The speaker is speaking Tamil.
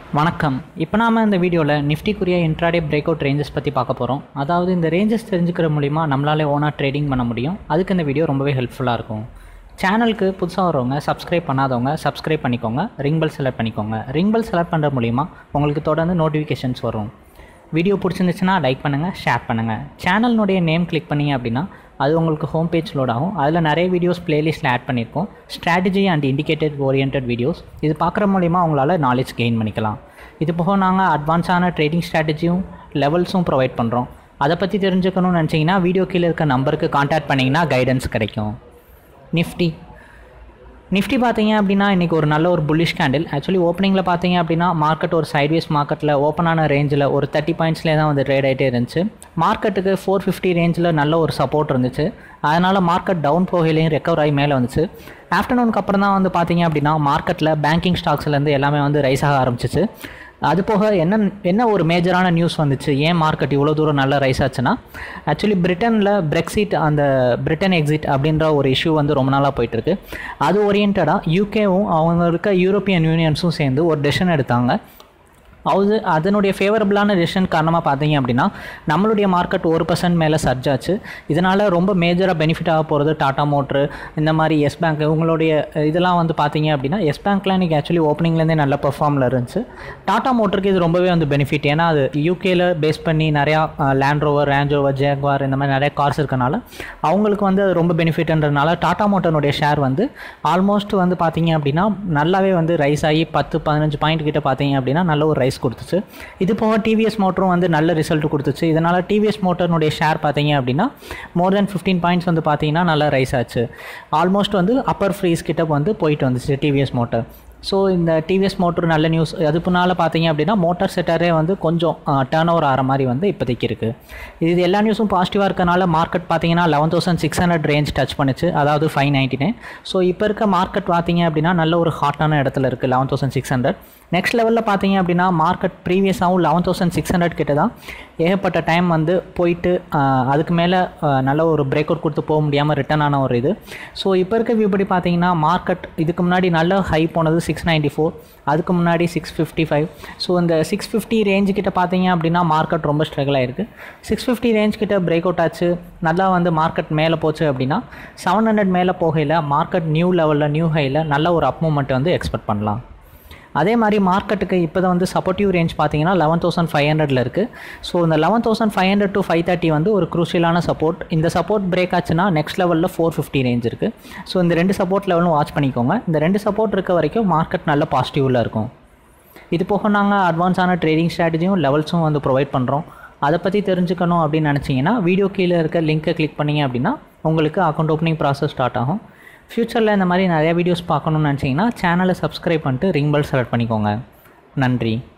வணக்கம் இப்போ நாம இந்த வீடியோவில் நிஃப்டிக்குரிய இன்ட்ராடே பிரேக் அவுட் ரேஞ்சஸ் பற்றி பார்க்க போகிறோம் அதாவது இந்த ரேஞ்சஸ் தெரிஞ்சுக்கிற மூலிமா நம்மளாலே ஓனாக ட்ரேடிங் பண்ண முடியும் அதுக்கு இந்த வீடியோ ரொம்பவே ஹெல்ப்ஃபுல்லாக இருக்கும் சேனலுக்கு புதுசாக வரவங்க சப்ஸ்கிரைப் பண்ணாதவங்க சப்ஸ்கிரைப் பண்ணிக்கோங்க ரிங் பெல் செலக்ட் பண்ணிக்கோங்க ரிங் பெல் செலக்ட் பண்ணுற மூலிமா உங்களுக்கு தொடர்ந்து நோட்டிஃபிகேஷன்ஸ் வரும் வீடியோ பிடிச்சிருந்துச்சுன்னா லைக் பண்ணுங்கள் ஷேர் பண்ணுங்கள் சேனலினுடைய நேம் கிளிக் பண்ணீங்க அப்படின்னா அது உங்களுக்கு ஹோம் பேஜ் லோட் ஆகும் அதில் நிறைய வீடியோஸ் பிளேலிஸ்ட்டில் ஆட் பண்ணியிருக்கோம் strategy and indicated oriented videos இது பார்க்குற மூலிமா உங்களால் நாலேஜ் கெயின் பண்ணிக்கலாம் இது போக நாங்கள் அட்வான்ஸான ட்ரேடிங் ஸ்ட்ராட்டஜியும் லெவல்ஸும் ப்ரொவைட் பண்ணுறோம் அதை பற்றி தெரிஞ்சுக்கணும்னு நினச்சிங்கன்னா வீடியோ கீழே இருக்க நம்பருக்கு காண்டாக்ட் பண்ணிங்கன்னா கைடன்ஸ் கிடைக்கும் நிஃப்டி நிஃப்டி பார்த்தீங்க அப்படின்னா இன்றைக்கி ஒரு நல்ல ஒரு புல்லிஷ் கேண்டில் ஆக்சுவலி ஓப்பனிங்கில் பார்த்தீங்க அப்படின்னா மார்க்கெட் ஒரு சைட்வேஸ் மார்க்கெட்டில் ஓப்பனான ரேஞ்சில் ஒரு தேர்ட்டி பாயிண்ட்ஸ்லேயே தான் வந்து ட்ரேட் ஆகிட்டே இருந்துச்சு மார்க்கெட்டுக்கு ஃபோர் ஃபிஃப்டி ரேஞ்சில் நல்ல ஒரு சப்போர்ட் இருந்துச்சு அதனால் மார்க்கெட் டவுன் போகையிலையும் ரெக்கவர் ஆகி மேலே வந்துச்சு ஆஃப்டர்நூனுக்கு அப்புறம் தான் வந்து பார்த்தீங்க அப்படின்னா மார்க்கெட்டில் பேங்கிங் ஸ்டாக்ஸ்லேருந்து எல்லாமே வந்து ரைஸ் ஆக ஆரம்பிச்சிச்சு அது போக என்ன என்ன ஒரு மேஜரான நியூஸ் வந்துச்சு ஏன் மார்க்கெட் இவ்வளோ தூரம் நல்ல ரைஸ் ஆச்சுன்னா ஆக்சுவலி பிரிட்டனில் பிரெக்சிட் அந்த பிரிட்டன் எக்ஸிட் அப்படின்ற ஒரு இஷ்யூ வந்து ரொம்ப நாளாக போயிட்டுருக்கு அது ஓரியன்டாக யூகேவும் அவங்க இருக்க யூரோப்பியன் யூனியன்ஸும் சேர்ந்து ஒரு டெசிஷன் எடுத்தாங்க அது அதனுடைய ஃபேவரபுளான டெசிஷன் காரணமாக பார்த்தீங்க அப்படின்னா நம்மளுடைய மார்க்கெட் ஒரு பர்சன்ட் மேலே சர்ஜ் ஆச்சு இதனால் ரொம்ப மேஜராக பெனிஃபிட் ஆக போகிறது டாடா மோட்ரு இந்த மாதிரி எஸ் பேங்க் உங்களுடைய இதெல்லாம் வந்து பார்த்தீங்க அப்படின்னா எஸ் பேங்க்லாம் இன்றைக்கி ஆக்சுவலி ஓப்பனிங்லேருந்தே நல்ல பர்ஃபார்மில் இருந்துச்சு டாடா மோட்டருக்கு இது ரொம்பவே வந்து பெனிஃபிட் ஏன்னா அது யூகேல பேஸ் பண்ணி நிறையா land rover range rover jaguar இந்த மாதிரி நிறைய கார்ஸ் இருக்கனால அவங்களுக்கு வந்து அது ரொம்ப பெனிஃபிட்ன்றதுனால டாடா மோட்டருடைய ஷேர் வந்து ஆல்மோஸ்ட் வந்து பார்த்தீங்க அப்படின்னா நல்லாவே வந்து ரைஸ் ஆகி பத்து பதினஞ்சு பாயிண்ட் கிட்ட பார்த்தீங்க அப்படின்னா நல்ல ஒரு ரைஸ் கொடுத்துச்சு இது போக டிவிஎஸ் மோட்டரும் வந்து நல்ல ரிசல்ட் கொடுத்துச்சு இதனால் டிவிஎஸ் மோட்டர்னுடைய ஷேர் பார்த்தீங்க அப்படின்னா மோர் தென் ஃபிஃப்டீன் பாயிண்ட்ஸ் வந்து பார்த்தீங்கன்னா நல்லா ரைஸ் ஆச்சு ஆல்மோஸ்ட் வந்து அப்பர் ஃப்ரீஸ் கிட்ட வந்து போயிட்டு வந்துச்சு டிவிஎஸ் மோட்டர் ஸோ இந்த டிவிஎஸ் மோட்டர் நல்ல நியூஸ் அதுக்குனால பார்த்தீங்க அப்படின்னா மோட்டார் செட்டாரே வந்து கொஞ்சம் டேர்ன் ஓவர் ஆகிற மாதிரி வந்து இப்போதைக்கு இருக்குது இது எல்லா நியூஸும் பாசிட்டிவாக இருக்கனால மார்க்கெட் பார்த்தீங்கன்னா eleven thousand six hundred range touch பண்ணுச்சு அதாவது ஃபைவ் நைன்ட்டி நைன் ஸோ இப்போ இருக்க மார்க்கெட் பார்த்தீங்க அப்படின்னா நல்ல ஒரு ஹாட்டான இடத்துல இருக்குது eleven thousand six hundred next லெவலில் பார்த்தீங்க அப்படின்னா மார்க்கெட் ப்ரீவியஸாகவும் லெவன் தௌசண்ட் சிக்ஸ் ஹண்ட்ரட் கிட்ட தான் ஏகப்பட்ட டைம் வந்து போயிட்டு அதுக்கு மேலே நல்ல ஒரு பிரேக் அவுட் கொடுத்து போக முடியாமல் ரிட்டர்ன் ஆன ஒரு இது ஸோ இப்போ இருக்க வியூ படி பார்த்தீங்கன்னா மார்க்கெட் இதுக்கு முன்னாடி நல்ல ஹை போனது சிக்ஸ் நைன்ட்டி ஃபோர் அதுக்கு முன்னாடி சிக்ஸ் ஃபிஃப்டி ஃபைவ் ஸோ இந்த சிக்ஸ் ஃபிஃப்டி ரேஞ்ச் கிட்ட பார்த்தீங்க அப்படின்னா மார்க்கெட் ரொம்ப ஸ்ட்ரகிள் ஆயிருக்கு சிக்ஸ் ஃபிஃப்டி ரேஞ்ச் கிட்ட பிரேக் அவுட் ஆச்சு நல்லா வந்து மார்க்கெட் மேலே போச்சு அப்படின்னா செவன் ஹண்ட்ரட் மேலே போகையில் மார்க்கெட் நியூ லெவலில் நியூ ஹையில் நல்ல ஒரு அப் மூமெண்ட் வந்து எக்ஸ்பெக்ட் பண்ணலாம் அதே மாதிரி மார்க்கெட்டுக்கு இப்போ தான் வந்து சப்போர்ட்டிவ் ரேஞ்ச் பார்த்தீங்கன்னா லெவன் தௌசண்ட் ஃபைவ் ஹண்ட்ரடில் இருக்குது ஸோ இந்த eleven thousand five hundred to five thirty வந்து ஒரு குரூஷியலான சப்போர்ட் இந்த சப்போர்ட் பிரேக் ஆச்சுன்னா நெக்ஸ்ட் லெவலில் ஃபோர் ஃபிஃப்டி ரேஞ்ச் இருக்குது ஸோ இந்த ரெண்டு சப்போர்ட் லெவலும் வாட்ச் பண்ணிக்கோங்க இந்த ரெண்டு சப்போர்ட் இருக்க வரைக்கும் மார்க்கெட் நல்ல பாசிட்டிவில் இருக்கும் இது போக நாங்கள் அட்வான்ஸான ட்ரேடிங் ஸ்ட்ராட்டஜியும் லெவல்ஸும் வந்து ப்ரொவைட் பண்ணுறோம் அதை பற்றி தெரிஞ்சுக்கணும் அப்படின்னு நினச்சிங்கன்னா வீடியோ கீழே இருக்க லிங்க்கை கிளிக் பண்ணிங்க அப்படின்னா உங்களுக்கு அக்கௌண்ட் ஓப்பனிங் ப்ராசஸ் ஸ்டார்ட் ஆகும் ஃப்யூச்சரில் இந்த மாதிரி நிறையா வீடியோஸ் பார்க்கணுன்னு நினச்சிங்கன்னா சேனலை சப்ஸ்கிரைப் பண்ணிட்டு ரிங் பெல் செலக்ட் பண்ணிக்கோங்க நன்றி